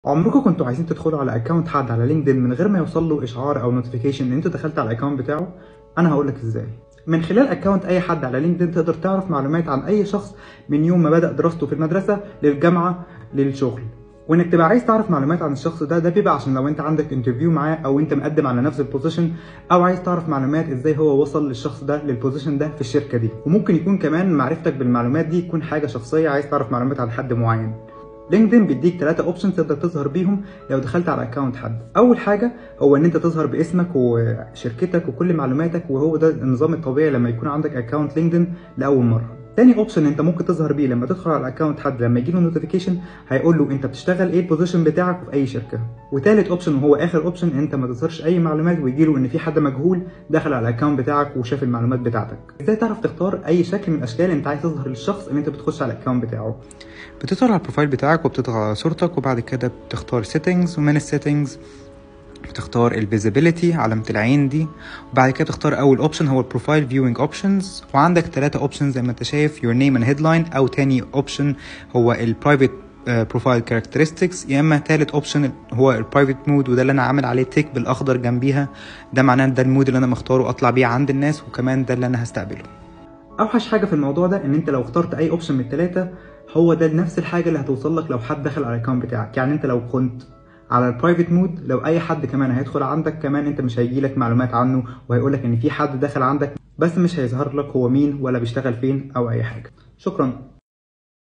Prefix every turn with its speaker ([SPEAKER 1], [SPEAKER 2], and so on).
[SPEAKER 1] عمركم كنتوا عايزين تدخلوا على اكونت حد على لينكدين من غير ما يوصل له اشعار او نوتيفيكيشن ان انت دخلت على الاكونت بتاعه انا هقول لك ازاي من خلال اكونت اي حد على لينكدين تقدر تعرف معلومات عن اي شخص من يوم ما بدا دراسته في المدرسه للجامعه للشغل وانك تبقى عايز تعرف معلومات عن الشخص ده ده بيبقى عشان لو انت عندك انترفيو معاه او انت مقدم على نفس البوزيشن او عايز تعرف معلومات ازاي هو وصل للشخص ده للبوزيشن ده في الشركه دي وممكن يكون كمان معرفتك بالمعلومات دي تكون حاجه شخصيه عايز تعرف معلومات عن حد معين لينكدين بيديك ثلاثة اوبشنز تقدر تظهر بيهم لو دخلت على اكونت حد اول حاجه هو ان انت تظهر باسمك وشركتك وكل معلوماتك وهو ده النظام الطبيعي لما يكون عندك اكونت لينكدين لاول مره تاني اوبشن انت ممكن تظهر بيه لما تدخل على الاكونت حد لما يجي له نوتيفيكيشن هيقول له انت بتشتغل ايه البوزيشن بتاعك في اي شركه وتالت اوبشن وهو اخر اوبشن انت ما تظهرش اي معلومات ويجي له ان في حد مجهول دخل على الاكونت بتاعك وشاف المعلومات بتاعتك ازاي تعرف تختار اي شكل من الاشكال انت عايز تظهر للشخص اللي انت بتخش على الاكونت بتاعه
[SPEAKER 2] بتدخل على البروفايل بتاعك وبتضغط على صورتك وبعد كده بتختار settings ومن السيتنجز بتختار الفيزيبيليتي علامة العين دي وبعد كده بتختار أول اوبشن هو البروفايل فيوينج اوبشنز وعندك ثلاثة اوبشن زي ما انت شايف your name and headline أو تاني اوبشن هو البرايفت بروفايل كاركترستكس يا اما تالت اوبشن هو البرايفت مود وده اللي انا عامل عليه تيك بالاخضر جنبيها ده معناه ده المود اللي انا مختاره اطلع بيه عند الناس وكمان ده اللي انا هستقبله
[SPEAKER 1] اوحش حاجه في الموضوع ده ان انت لو اخترت اي اوبشن من الثلاثه هو ده نفس الحاجه اللي هتوصل لك لو حد دخل على الاكونت بتاعك يعني انت لو كنت على البرايفت مود لو اي حد كمان هيدخل عندك كمان انت مش هيجي لك معلومات عنه وهيقول لك ان في حد دخل عندك بس مش هيظهر لك هو مين ولا بيشتغل فين او اي حاجه شكرا